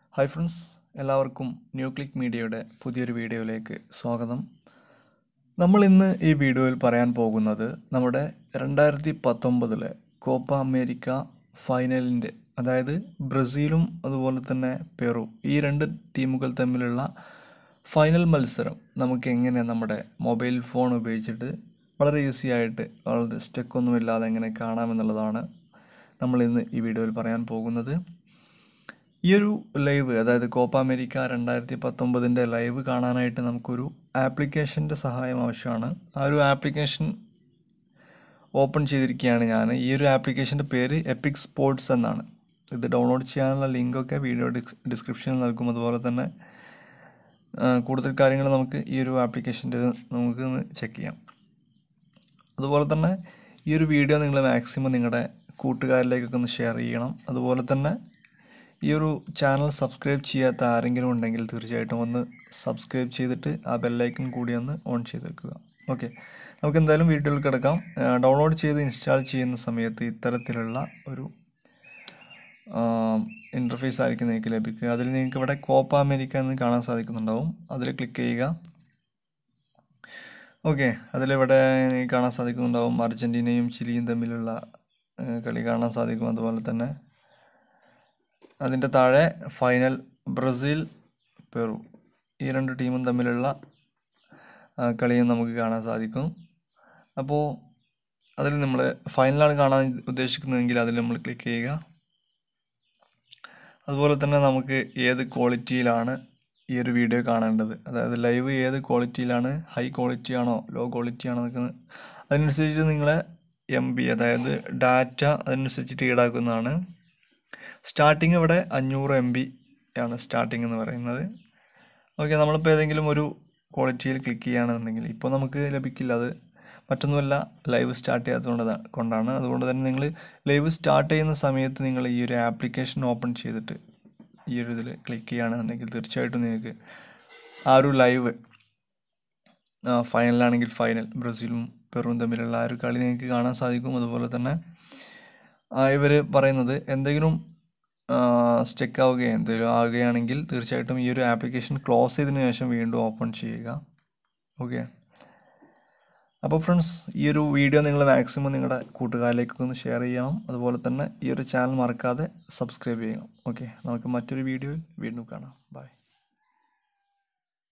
hi friends എല്ലാവർക്കും new click മീഡിയയുടെ പുതിയൊരു വീഡിയോയിലേക്ക് സ്വാഗതം നമ്മൾ ഇന്ന് ഈ വീഡിയോയിൽ പറയാൻ പോകുന്നത് നമ്മുടെ രണ്ടായിരത്തി പത്തൊമ്പതിലെ കോപ്പ അമേരിക്ക ഫൈനലിൻ്റെ അതായത് ബ്രസീലും അതുപോലെ തന്നെ പെറു ഈ രണ്ട് ടീമുകൾ തമ്മിലുള്ള ഫൈനൽ മത്സരം നമുക്ക് എങ്ങനെ നമ്മുടെ മൊബൈൽ ഫോൺ ഉപയോഗിച്ചിട്ട് വളരെ ഈസി ആയിട്ട് വളരെ സ്റ്റെക്കൊന്നുമില്ലാതെ എങ്ങനെ കാണാമെന്നുള്ളതാണ് നമ്മൾ ഇന്ന് ഈ വീഡിയോയിൽ പറയാൻ പോകുന്നത് ഈ ഒരു ലൈവ് അതായത് കോപ്പ അമേരിക്ക രണ്ടായിരത്തി പത്തൊമ്പതിൻ്റെ ലൈവ് കാണാനായിട്ട് നമുക്കൊരു ആപ്ലിക്കേഷൻ്റെ സഹായം ആവശ്യമാണ് ആ ഒരു ആപ്ലിക്കേഷൻ ഓപ്പൺ ചെയ്തിരിക്കുകയാണ് ഞാൻ ഈ ഒരു ആപ്ലിക്കേഷൻ്റെ പേര് എപ്പിക് സ്പോർട്സ് എന്നാണ് ഇത് ഡൗൺലോഡ് ചെയ്യാനുള്ള ലിങ്കൊക്കെ വീഡിയോ ഡിസ് ഡിസ്ക്രിപ്ഷനിൽ നൽകും അതുപോലെ തന്നെ ആ, കൂടുതൽ കാര്യങ്ങൾ നമുക്ക് ഈ ഒരു ആപ്ലിക്കേഷൻ്റെ നമുക്ക് ചെക്ക് ചെയ്യാം അതുപോലെ തന്നെ ഈ ഒരു വീഡിയോ നിങ്ങൾ മാക്സിമം നിങ്ങളുടെ കൂട്ടുകാരിലേക്കൊക്കെ ഒന്ന് ഷെയർ ചെയ്യണം അതുപോലെ തന്നെ ഈ ഒരു ചാനൽ സബ്സ്ക്രൈബ് ചെയ്യാത്ത ആരെങ്കിലും ഉണ്ടെങ്കിൽ തീർച്ചയായിട്ടും ഒന്ന് സബ്സ്ക്രൈബ് ചെയ്തിട്ട് ആ ബെല്ലൈക്കൺ കൂടി ഒന്ന് ഓൺ ചെയ്ത് വെക്കുക ഓക്കെ നമുക്ക് എന്തായാലും വീഡിയോയിൽ കിടക്കാം ഡൗൺലോഡ് ചെയ്ത് ഇൻസ്റ്റാൾ ചെയ്യുന്ന സമയത്ത് ഇത്തരത്തിലുള്ള ഒരു ഇൻ്റർഫേസ് ആയിരിക്കും നിങ്ങൾക്ക് ലഭിക്കുക അതിൽ നിങ്ങൾക്ക് ഇവിടെ കോപ്പ അമേരിക്ക എന്ന് കാണാൻ സാധിക്കുന്നുണ്ടാവും അതിൽ ക്ലിക്ക് ചെയ്യുക ഓക്കെ അതിലിവിടെ നിങ്ങൾക്ക് കാണാൻ സാധിക്കുന്നുണ്ടാവും അർജൻറ്റീനയും ചിലിയും തമ്മിലുള്ള ആ, കളി കാണാൻ സാധിക്കും അതുപോലെ തന്നെ അതിൻ്റെ താഴെ ഫൈനൽ ബ്രസീൽ പെറു ഈ രണ്ട് ടീമും തമ്മിലുള്ള ആ, കളിയും നമുക്ക് കാണാൻ സാധിക്കും അപ്പോൾ അതിൽ നമ്മൾ ഫൈനലാണ് കാണാൻ ഉദ്ദേശിക്കുന്നതെങ്കിൽ അതിൽ നമ്മൾ ക്ലിക്ക് ചെയ്യുക അതുപോലെ തന്നെ നമുക്ക് ഏത് ക്വാളിറ്റിയിലാണ് ഈ ഒരു വീഡിയോ കാണേണ്ടത് അതായത് ലൈവ് ഏത് ക്വാളിറ്റിയിലാണ് ഹൈ ക്വാളിറ്റി ആണോ ലോ ക്വാളിറ്റി ആണോ എന്നൊക്കെ അതിനനുസരിച്ച് നിങ്ങളെ എം ബി അതായത് ഡാറ്റ അതിനനുസരിച്ചിട്ട് ഈടാക്കുന്നതാണ് സ്റ്റാർട്ടിങ് ഇവിടെ അഞ്ഞൂറ് എം ബി ആണ് സ്റ്റാർട്ടിങ് എന്ന് പറയുന്നത് ഓക്കെ നമ്മളിപ്പോൾ ഏതെങ്കിലും ഒരു ക്വാളിറ്റിയിൽ ക്ലിക്ക് ചെയ്യുകയാണെന്നുണ്ടെങ്കിൽ ഇപ്പോൾ നമുക്ക് ലഭിക്കില്ല അത് മറ്റൊന്നുമല്ല ലൈവ് സ്റ്റാർട്ട് ചെയ്യാത്തതുകൊണ്ട് ത- കൊണ്ടാണ് അതുകൊണ്ട് തന്നെ നിങ്ങൾ ലൈവ് സ്റ്റാർട്ട് ചെയ്യുന്ന സമയത്ത് നിങ്ങൾ ഈ ഒരു ആപ്ലിക്കേഷൻ ഓപ്പൺ ചെയ്തിട്ട് ഈ ഒരു ഇതിൽ ക്ലിക്ക് ചെയ്യുകയാണെന്നുണ്ടെങ്കിൽ തീർച്ചയായിട്ടും നിങ്ങൾക്ക് ആ ഒരു ലൈവ് ഫൈനലാണെങ്കിൽ ഫൈനൽ ബ്രസീലും പെറും തമ്മിലുള്ള ആ ഒരു കളി നിങ്ങൾക്ക് കാണാൻ സാധിക്കും അതുപോലെ തന്നെ ഇവർ പറയുന്നത് എന്തെങ്കിലും സ്റ്റെക്ക് ആവുകയോ എന്തെങ്കിലും ആവുകയാണെങ്കിൽ തീർച്ചയായിട്ടും ഈ ഒരു ആപ്ലിക്കേഷൻ ക്ലോസ് ചെയ്തതിന് ശേഷം വീണ്ടും ഓപ്പൺ ചെയ്യുക ഓക്കെ അപ്പോൾ ഫ്രണ്ട്സ് ഈ ഒരു വീഡിയോ നിങ്ങൾ മാക്സിമം നിങ്ങളുടെ കൂട്ടുകാരിലേക്കൊക്കെ ഒന്ന് ഷെയർ ചെയ്യണം അതുപോലെ തന്നെ ഈ ഒരു ചാനൽ മറക്കാതെ സബ്സ്ക്രൈബ് ചെയ്യണം ഓക്കെ നമുക്ക് മറ്റൊരു വീഡിയോയിൽ വീണ്ടും കാണാം ബൈ